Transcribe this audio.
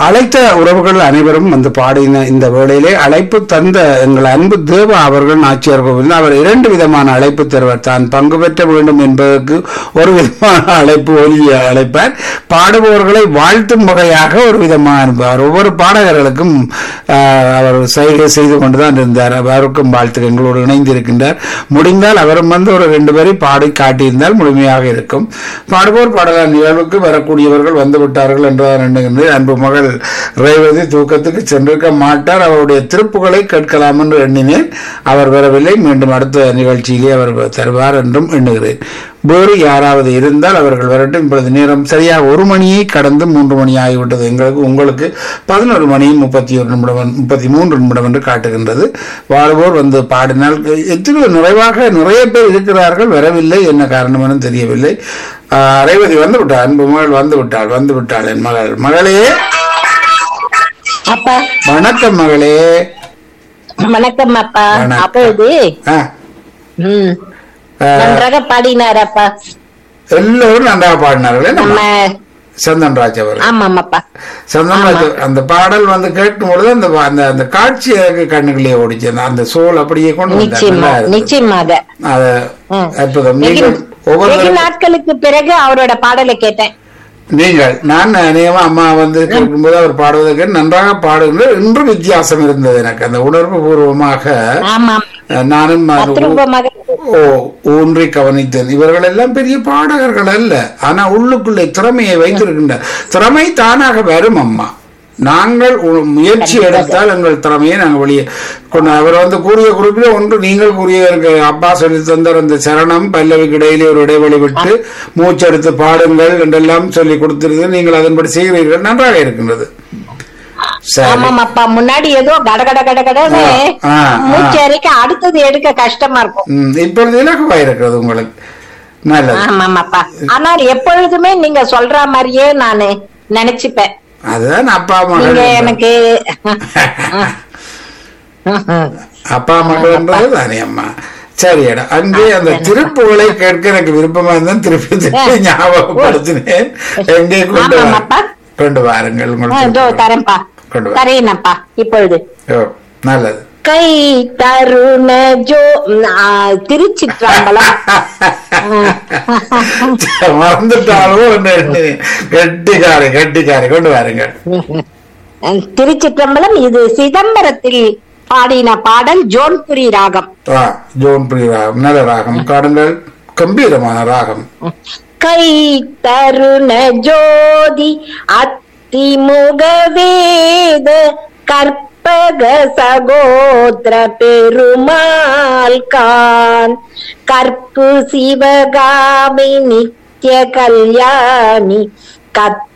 அழைத்த உறவுகள் அனைவரும் வந்து பாடின இந்த வேளையிலே அழைப்பு தந்த எங்கள் அன்பு தேவா அவர்கள் நாச்சியார் கோவில் அவர் இரண்டு விதமான அழைப்பு தருவார் தான் பங்கு பெற்ற வேண்டும் என்பதற்கு ஒரு விதமான அழைப்பு ஒலியை அழைப்பார் பாடுபவர்களை வாழ்த்தும் வகையாக ஒரு விதமாக அனுப்புவார் ஒவ்வொரு பாடகர்களுக்கும் ஆஹ், அவர் சைகை செய்து கொண்டுதான் இருந்தார் அவருக்கும் வாழ்த்து எங்களோடு இணைந்திருக்கின்றார் முடிந்தால் அவரும் வந்து ஒரு ரெண்டு பேரை பாடி காட்டியிருந்தால் முழுமையாக இருக்கும் பாடுவோர் பாடலார் நிகழ்வுக்கு வரக்கூடியவர்கள் வந்து விட்டார்கள் என்றுதான் எண்ணுகின்றேன் அன்பு மகள் ரேவதி தூக்கத்துக்கு சென்றிருக்க மாட்டார் அவருடைய திருப்புகளை கேட்கலாம் என்று எண்ணினேன் அவர் வரவில்லை மீண்டும் அடுத்த நிகழ்ச்சியிலே அவர் தருவார் என்றும் எண்ணுகிறேன் வேறு யாராவது இருந்தால் அவர்கள் வரட்டும் இப்பொழுது நேரம் சரியாக ஒரு மணியை கடந்து மூன்று மணி ஆகிவிட்டது எங்களுக்கு உங்களுக்கு பதினொரு மணி முப்பத்தி ஒரு நிமிடம் முப்பத்தி மூன்று நிமிடம் என்று காட்டுகின்றது வாழ்வோர் வந்து பாடினால் எத்தனை நிறைவாக நிறைய பேர் இருக்கிறார்கள் வரவில்லை என்ன காரணம் என தெரியவில்லை ஆஹ், ரேவதி வந்து விட்டாள் அன்பு மகள் வந்து விட்டாள் வந்து விட்டாள் என் மகள் மகளே அப்பா வணக்கம் மகளே வணக்கம் அப்பா வணக்கம். அப்பொழுது ஆ, ம், ஆஹ், நன்றாக பாடினார் அப்பா எல்லோரும் நன்றாக பாடினார்களே நம்ம நம்ம சந்தன் ராஜ் அவர்கள் ஆமாம் அப்பா சந்தன்ராஜ் அந்த பாடல் வந்து கேட்கும் பொழுது அந்த அந்த அந்த காட்சி எனக்கு கண்ணுக்குள்ளே ஓடிச்சு அந்த- அந்த சோல் அப்படியே கொண்டு வந்தார். நிச்சயமா நல்லா இருந்தது. நிச்சயமாக அது ம். அற்புதம் வெகு நீங்கள் ஒவ்வொரு வெகு நாட்களுக்கு பிறகு அவரோட பாடலை கேட்டேன் நீங்கள் நான் அநேகமா அம்மா வந்து கேட்கும்போது அவர் பாடுவதற்கு நன்றாக பாடுகின்ற இன்று வித்தியாசம் இருந்தது எனக்கு அந்த உணர்வு பூர்வமாக ஆமாம் அஹ், நானும் அது ஊ- தத்ரூபமாக ஓ ஊன்றி கவனித்தேன் இவர்கள் எல்லாம் பெரிய பாடகர்கள் அல்ல ஆனா உள்ளுக்குள்ளே திறமையை வைத்திருக்கின்ற திறமை தானாக வரும் அம்மா நாங்கள் உ- முயற்சி எடுத்தால் எங்கள் திறமையை நாங்கள் வெளியே கொண்டு அவர் வந்து கூறிய குறிப்பில் ஒன்று நீங்கள் கூறிய எனக்கு அப்பா சொல்லி தந்தார் அந்த சரணம் பல்லவிக்கு இடையிலே ஒரு இடைவெளி விட்டு மூச்செடுத்து பாடுங்கள் என்றெல்லாம் சொல்லி கொடுத்திருக்கு நீங்கள் அதன்படி செய்கிறீர்கள் நன்றாக இருக்கின்றது சரி ஆமாம் அப்பா முன்னாடி ஏதோ கட கட கட கடன்னு ஆ, ஆ. மூச்சு அரைக்க அடுத்தது எடுக்க கஷ்டமா இருக்கும் ம், இப்பொழுது இலகுவாக இருக்கிறது உங்களுக்கு நல்லது ஆமாம் அப்பா ஆனால் எப்பொழுதுமே நீங்க சொல்ற மாதிரியே நானு நினைச்சுப்பேன் அதுதான் அப்பா நீங்க மகள் எனக்கு அப்பா மகள்ன்றது தானே அம்மா சரிடா அங்கே அந்த திருப்புகளை கேட்க எனக்கு விருப்பமா இருந்தா திருப்பி திருப்பி ஞாபகப்படுத்தினேன் எங்கே கொண்டு ஆமாம் வா- அப்பா. கொண்டு வாருங்கள் உங்கள் இதோ திருப்புகள். தரேன்ப்பா கொண்டு வா தரேனப்பா இப்பொழுது ஓ நல்லது கை தருண ஜோ ஆ, திருச்சிற்றம்பலம் மறந்துட்டாலும் ஒண்ணு எண்ணி- கெட்டிக்காரி கெட்டிக்காரி கொண்டு வாருங்கள் திருச்சிற்றம்பலம் இது சிதம்பரத்தில் பாடின பாடல் ஜோன்புரி ராகம் ஆ ஜோன் பிரி ராகம் நல்ல ராகம் காடுங்கள் கம்பீரமான ராகம் கை தருண ஜோதி அத்திமுக வேத கற்பக சகோத்திர பெருமாள் கான் கற்பு சிவகாமி நித்ய கல்யாணி கற்ப